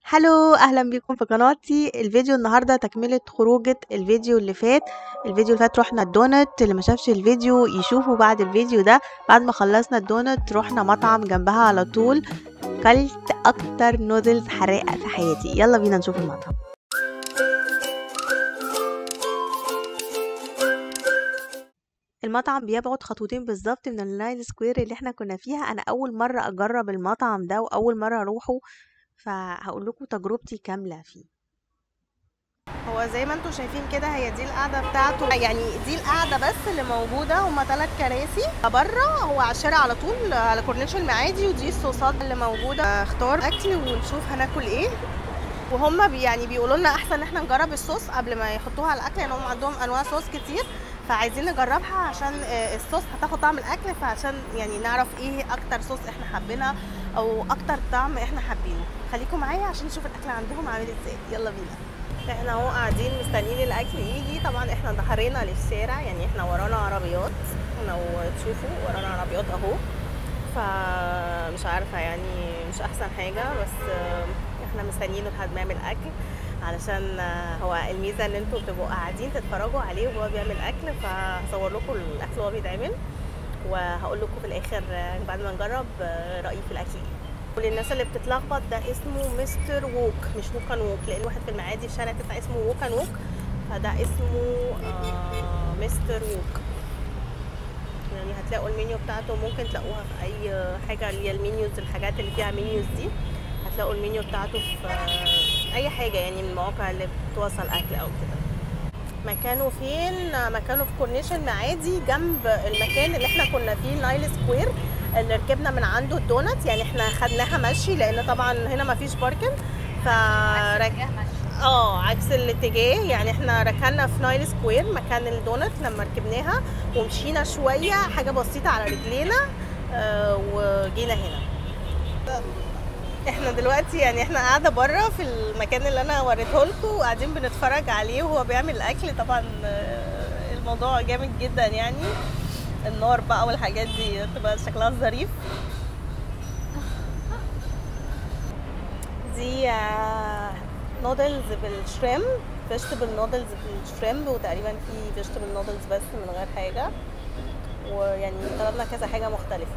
هالو اهلا بيكم في قناتي الفيديو النهارده تكمله خروجه الفيديو اللي فات الفيديو اللي فات رحنا الدونت اللي ما شافش الفيديو يشوفه بعد الفيديو ده بعد ما خلصنا الدونت رحنا مطعم جنبها على طول كلت اكتر نودلز حراقه في حياتي يلا بينا نشوف المطعم المطعم بيبعد خطوتين بالظبط من النايل سكوير اللي احنا كنا فيها انا اول مره اجرب المطعم ده واول مره اروحه فهقول لكم تجربتي كامله فيه هو زي ما انتم شايفين كده هي دي القعده بتاعته يعني دي القعده بس اللي موجوده هما ثلاث كراسي بره هو على الشارع على طول على كورنيش المعادي ودي الصوصات اللي موجوده اختار اكل ونشوف هناكل ايه وهم بي يعني بيقولوا لنا احسن ان احنا نجرب الصوص قبل ما يحطوها على الاكل لان هم عندهم انواع صوص كتير فعايزين نجربها عشان الصوص هتاخد طعم الاكل فعشان يعني نعرف ايه اكتر صوص احنا حابينها او اكتر طعم احنا حابينه خليكم معايا عشان نشوف الاكل عندهم عامل ازاي يلا بينا احنا اهو قاعدين مستنيين الاكل يجي طبعا احنا ظهرنا للشارع يعني احنا ورانا عربيات لو تشوفوا ورانا عربيات اهو فمش عارفه يعني مش احسن حاجه بس احنا مستنيينه لحد ما يعمل اكل علشان هو الميزه ان انتوا بتبقوا قاعدين تتفرجوا عليه وهو بيعمل اكل فهصور لكم الاكل وهو بيتعمل وهقول لكم في الاخر بعد ما نجرب رايي في الاكل ايه وللناس اللي بتتلخبط ده اسمه مستر ووك مش ووك ان ووك لان واحد في المعادي في شارع تسعة اسمه ووك ان ووك فده اسمه آه مستر ووك يعني هتلاقوا المنيو بتاعته ممكن تلاقوها في اي حاجه اللي هي المنيوز الحاجات اللي فيها منيوز دي هتلاقوا المنيو بتاعته في اي حاجه يعني من المواقع اللي بتوصل اكل او كده مكانه فين مكانه في كورنيش المعادي جنب المكان اللي احنا كنا فيه نايل سكوير اللي ركبنا من عنده الدونت يعني احنا خدناها مشي لان طبعا هنا ما فيش باركن ف اه عكس الاتجاه يعني احنا ركنا في نايل سكوير مكان الدونت لما ركبناها ومشينا شويه حاجه بسيطه على رجلينا آه وجينا هنا احنا دلوقتي يعني احنا قاعده بره في المكان اللي انا وريته لكم وقاعدين بنتفرج عليه وهو بيعمل الاكل طبعا الموضوع جامد جدا يعني النار بقى والحاجات دي تبقى شكلها ظريف دي نودلز بالشريم فيجيتابل نودلز بالشريمب وتقريبا في فيجيتابل نودلز بس من غير حاجه ويعني طلبنا كذا حاجه مختلفه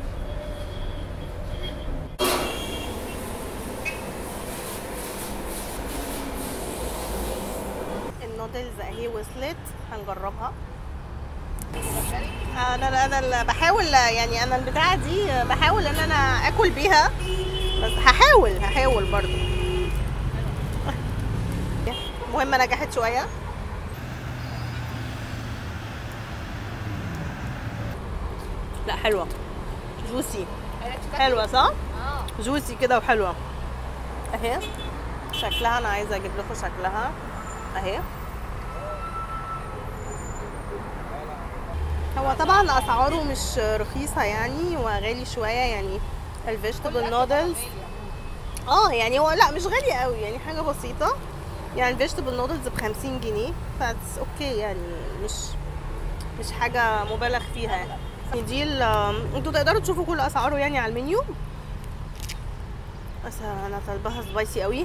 النودلز اهي وصلت هنجربها انا انا بحاول يعني انا البتاعه دي بحاول ان انا اكل بيها بس هحاول هحاول برضو المهم نجحت شويه لا حلوه جوسي حلوه صح جوسي كده وحلوه اهي شكلها انا عايزه اجيب لكم شكلها اهي هو طبعا اسعاره مش رخيصه يعني وغالي شويه يعني الفيجيتابل نودلز اه يعني هو لا مش غالي قوي يعني حاجه بسيطه يعني الفيجيتابل نودلز ب 50 جنيه فاتس اوكي يعني مش مش حاجه مبالغ فيها يعني دي انتوا تقدروا تشوفوا كل اسعاره يعني على المنيو بس انا طالباها سبايسي قوي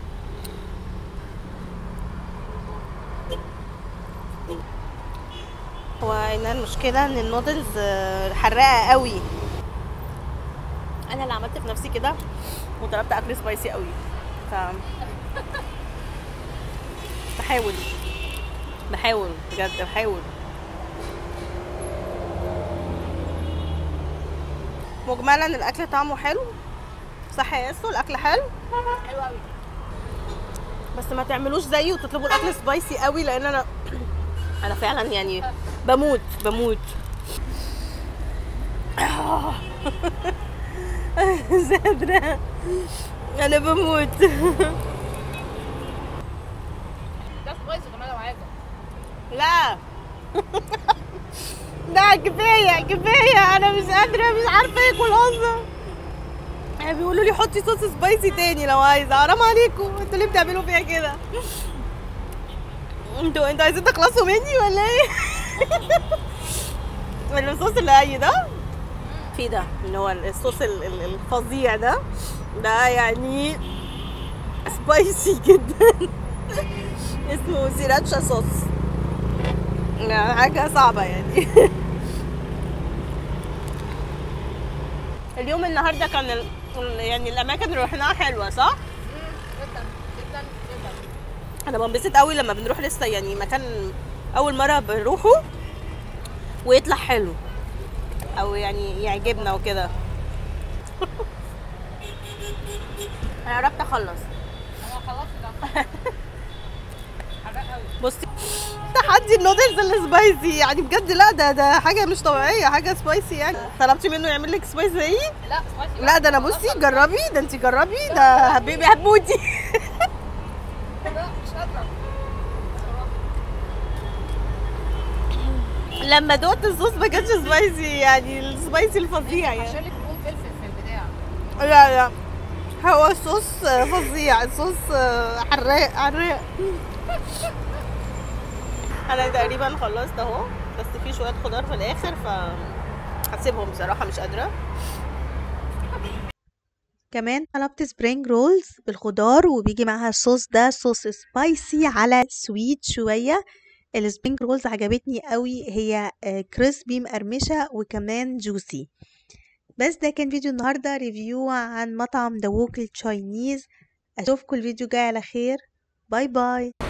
هو هنا المشكلة ان النودلز حراقة قوي انا اللي عملت في نفسي كده وطلبت اكل سبايسي قوي ف بحاول بحاول بجد بحاول مجملا الاكل طعمه حلو صح يا ياسو الاكل حلو حلو قوي بس ما تعملوش زيي وتطلبوا الاكل سبايسي قوي لان انا انا فعلا يعني بموت بموت مش قادرة أنا بموت ده سبايسي كمان لو عايزه لا لا كفاية كفاية أنا مش قادرة مش عارفة آكل أصلا يعني بيقولوا لي حطي صوص سبايسي تاني لو عايزة حرام عليكم انتوا ليه بتعملوا فيها كده انتوا انتوا عايزين تخلصوا مني ولا ايه؟ الصوص اللي اي ده في ده اللي هو الصوص ال- ال- الفظيع ده ده يعني سبايسي جدا اسمه سيراتشا صوص يعني حاجة صعبة يعني اليوم النهارده كان ال... يعني الاماكن اللي رحناها حلوه صح؟ جدا جدا جدا انا بنبسط قوي لما بنروح لسه يعني مكان اول مره بنروحه ويطلع حلو او يعني يعجبنا وكده انا قربت اخلص انا خلصت ده حراق قوي بصي تحدي النودلز السبايسي يعني بجد لا ده ده حاجه مش طبيعيه حاجه سبايسي يعني طلبتي منه يعمل لك سبايسي زيي لا سبايسي لا ده انا بصي جربي ده انت جربي ده حبيبي هتموتي لا مش قادره لما دوقت الصوص ما كانش سبايسي يعني السبايسي الفظيع يعني عشان لك نقول فلفل في البدايه لا لا هو صوص فظيع صوص حراق حراق انا تقريبا خلصت اهو بس في شويه خضار في الاخر ف هسيبهم بصراحه مش قادره كمان طلبت سبرينج رولز بالخضار وبيجي معاها الصوص ده صوص سبايسي على سويت شوية السبرينج رولز عجبتني قوي هي آه، كريسبي مقرمشة وكمان جوسي بس ده كان فيديو النهاردة ريفيو عن مطعم دووك التشاينيز اشوفكم الفيديو جاي على خير باي باي